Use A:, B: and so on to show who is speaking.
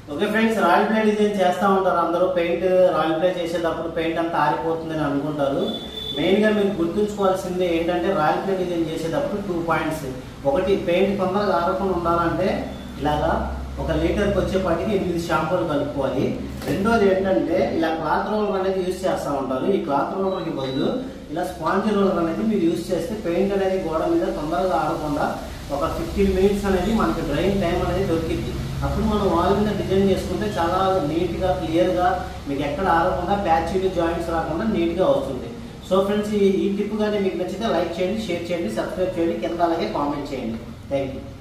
A: okay friends Royal Play design చేస్తూ ఉంటారు అందరూ పెయింట్ రాయల్ ప్లే చేసేటప్పుడు పెయింట్ అంతా ఆరిపోతుందని అనుకుంటారు మెయిన్గా మీరు గుర్తుంచుకోవాల్సింది ఏంటంటే రాయల్ ప్లే డిజైన్ చేసేటప్పుడు టూ పాయింట్స్ ఒకటి పెయింట్ తొందరగా ఆరకుండా ఉండాలంటే ఇలాగా ఒక లీటర్కి వచ్చేపాటికి ఎనిమిది షాంపూలు కలుపుకోవాలి రెండోది ఏంటంటే ఇలా క్లాత్ రోలర్ అనేది యూజ్ చేస్తూ ఉంటారు ఈ క్లాత్ రోలర్కి బదులు ఇలా స్పాంజ్ రోలర్ అనేది మీరు యూజ్ చేస్తే పెయింట్ అనేది గోడ మీద తొందరగా ఆడకుండా ఒక ఫిఫ్టీన్ మినిట్స్ అనేది మనకి డ్రైన్ టైం అనేది దొరికింది అప్పుడు మనం వాల్ మీద డిజైన్ చేసుకుంటే చాలా నీట్గా క్లియర్గా మీకు ఎక్కడ ఆరకుండా ప్యాచీలు జాయింట్స్ రాకుండా నీట్గా వస్తుంది సో ఫ్రెండ్స్ ఈ ఈ టిప్ కానీ మీకు నచ్చితే లైక్ చేయండి షేర్ చేయండి సబ్స్క్రైబ్ చేయండి కింద అలాగే కామెంట్ చేయండి థ్యాంక్ యూ